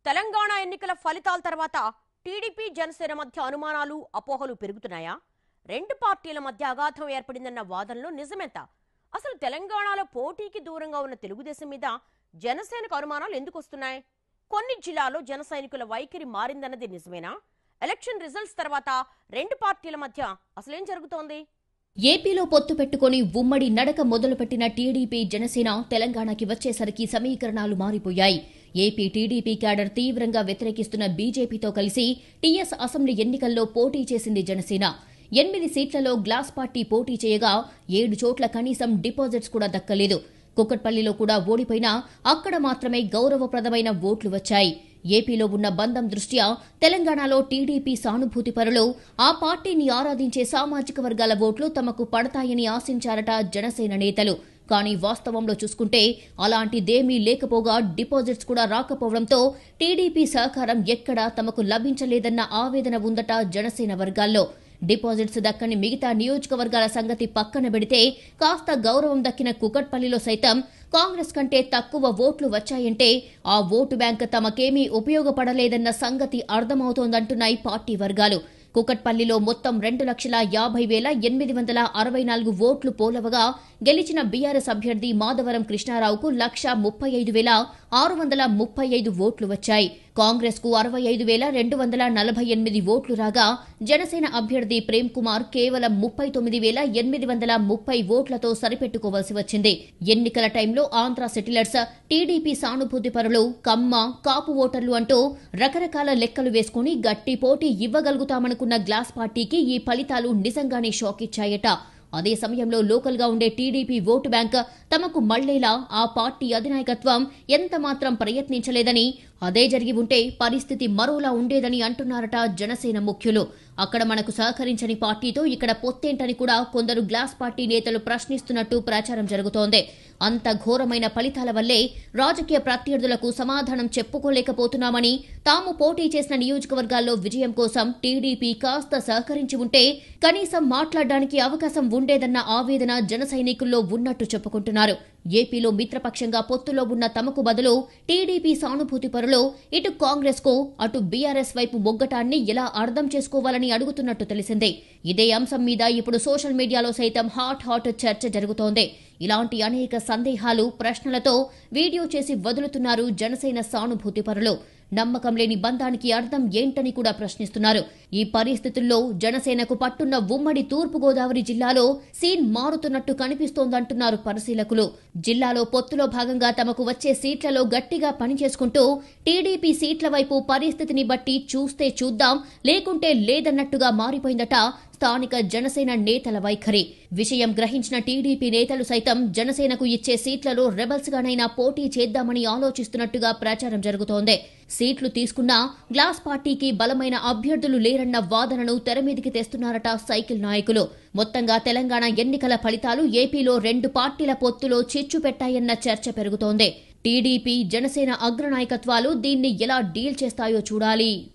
తెలంగాణ ఎన్నికల ఫలితాల తర్వాత టీడీపీ జనసేన మధ్య అనుమానాలు అపోహలు పెరుగుతున్నాయా రెండు పార్టీల మధ్య అగాధం ఏర్పడిందన్న వాదనలు నిజమెంత అసలు తెలంగాణలో పోటీకి దూరంగా ఉన్న తెలుగుదేశం మీద జనసేనకు అనుమానాలు ఎందుకు వస్తున్నాయి కొన్ని జిల్లాల్లో జన సైనికుల వైఖరి మారిందన్నది నిజమేనా ఎలక్షన్ రిజల్ట్స్ తర్వాత రెండు పార్టీల మధ్య అసలేం జరుగుతోంది ఏపీలో పొత్తు పెట్టుకుని ఉమ్మడి నడక మొదలుపెట్టిన టీడీపీ జనసేన తెలంగాణకి వచ్చేసరికి సమీకరణాలు మారిపోయాయి ఏపీ టీడీపీ క్యాడర్ తీవ్రంగా వ్యతిరేకిస్తున్న బీజేపీతో కలిసి టీఎస్ అసెంబ్లీ ఎన్నికల్లో పోటీ చేసింది జనసేన ఎనిమిది సీట్లలో గ్లాస్ పార్టీ పోటీ చేయగా ఏడు చోట్ల కనీసం డిపాజిట్స్ కూడా దక్కలేదు కుక్కట్పల్లిలో కూడా ఓడిపోయినా అక్కడ మాత్రమే గౌరవప్రదమైన ఓట్లు వచ్చాయి ఏపీలో ఉన్న బంధం దృష్ట్యా తెలంగాణలో టీడీపీ సానుభూతి పరులు ఆ పార్టీని ఆరాధించే సామాజిక వర్గాల ఓట్లు తమకు పడతాయని ఆశించారట జనసేన నేతలు కానీ వాస్తవంలో చూసుకుంటే అలాంటిదేమీ లేకపోగా డిపాజిట్స్ కూడా రాకపోవడంతో టీడీపీ సహకారం ఎక్కడా తమకు లభించలేదన్న ఆవేదన ఉందట జనసేన వర్గాల్లో డిపాజిట్స్ దక్కని మిగతా నియోజకవర్గాల సంగతి పక్కన పెడితే కాస్త గౌరవం దక్కిన కుకట్పల్లిలో సైతం కాంగ్రెస్ కంటే తక్కువ ఓట్లు వచ్చాయంటే ఆ ఓటు బ్యాంక్ తమకేమీ ఉపయోగపడలేదన్న సంగతి అర్థమవుతోందంటున్నాయి పార్టీ వర్గాలు కుకట్పల్లిలో మొత్తం రెండు లక్షల యాభై వేల ఎనిమిది వందల అరవై నాలుగు ఓట్లు పోలవగా గెలిచిన బీఆర్ఎస్ అభ్యర్థి మాధవరం కృష్ణారావుకు లక్ష ముప్పై ఐదు వేల ఆరు వందల ముప్పై ఐదు ఓట్లు వచ్చాయి కాంగ్రెస్ కు అరవై ఐదు వేల రెండు వందల నలభై ఎనిమిది ఓట్లు రాగా జనసేన అభ్యర్థి ప్రేమ్ కుమార్ కేవలం ముప్పై తొమ్మిది వేల ఎనిమిది వందల ముప్పై ఓట్లతో సరిపెట్టుకోవాల్సి వచ్చింది ఎన్నికల టైంలో ఆంధ్ర సెటిలర్స్ టీడీపీ సానుభూతి పరులు కమ్మ కాపు ఓటర్లు అంటూ రకరకాల లెక్కలు వేసుకుని గట్టి పోటీ ఇవ్వగలుగుతామనుకున్న గ్లాస్ పార్టీకి ఈ ఫలితాలు నిజంగానే షాక్ ఇచ్చాయట అదే సమయంలో లోకల్ గా ఉండే టీడీపీ ఓటు బ్యాంక్ తమకు మళ్లేలా ఆ పార్టీ అధినాయకత్వం ఎంత మాత్రం ప్రయత్నించలేదని అదే జరిగి ఉంటే పరిస్థితి మరోలా ఉండేదని అంటున్నారట జనసేన ముఖ్యులు అక్కడ మనకు సహకరించని పార్టీతో ఇక్కడ పొత్తేంటని కూడా కొందరు గ్లాస్ పార్టీ నేతలు ప్రశ్నిస్తున్నట్టు ప్రచారం జరుగుతోంది అంత ఘోరమైన ఫలితాల వల్లే రాజకీయ ప్రత్యర్థులకు సమాధానం చెప్పుకోలేకపోతున్నామని తాము పోటీ చేసిన నియోజకవర్గాల్లో విజయం కోసం టీడీపీ కాస్త సహకరించి ఉంటే కనీసం మాట్లాడడానికి అవకాశం ఉండేదన్న ఆవేదన జన సైనికుల్లో ఉన్నట్టు చెప్పుకుంటున్నారు ఏపీలో మిత్రపక్షంగా పొత్తులో ఉన్న తమకు బదులు టీడీపీ సానుభూతి పరులు ఇటు కాంగ్రెస్ కు అటు బీఆర్ఎస్ వైపు మొగ్గటాన్ని ఎలా అర్థం చేసుకోవాలని అడుగుతున్నట్టు తెలిసిందే ఇదే అంశం మీద ఇప్పుడు సోషల్ మీడియాలో సైతం హాట్ హాట్ చర్చ జరుగుతోంది ఇలాంటి అనేక సందేహాలు ప్రశ్నలతో వీడియో చేసి వదులుతున్నారు జనసేన సానుభూతి పరులు నమ్మకం లేని బంధానికి అర్థం ఏంటని కూడా ప్రశ్నిస్తున్నారు ఈ పరిస్థితుల్లో జనసేనకు పట్టున్న ఉమ్మడి తూర్పుగోదావరి జిల్లాలో సీన్ మారుతున్నట్టు కనిపిస్తోందంటున్నారు పరిశీలకులు జిల్లాలో పొత్తులో భాగంగా తమకు వచ్చే సీట్లలో గట్టిగా పనిచేసుకుంటూ టీడీపీ సీట్ల వైపు పరిస్థితిని బట్టి చూస్తే చూద్దాం లేకుంటే లేదన్నట్టుగా మారిపోయిందట స్థానిక జనసేన నేతల వైఖరి విషయం గ్రహించిన టీడీపీ నేతలు సైతం జనసేనకు ఇచ్చే సీట్లలో రెబల్స్ గానైనా పోటీ చేద్దామని ఆలోచిస్తున్నట్టుగా ప్రచారం జరుగుతోంది సీట్లు తీసుకున్నా గ్లాస్ పార్టీకి బలమైన అభ్యర్థులు లేరన్న వాదనను తెరమీదికి తెస్తున్నారట సైకిల్ నాయకులు మొత్తంగా తెలంగాణ ఎన్నికల ఫలితాలు ఏపీలో రెండు పార్టీల పొత్తులో చిచ్చు పెట్టాయన్న చర్చ పెరుగుతోంది టీడీపీ జనసేన అగ్రనాయకత్వాలు దీన్ని ఎలా డీల్ చేస్తాయో చూడాలి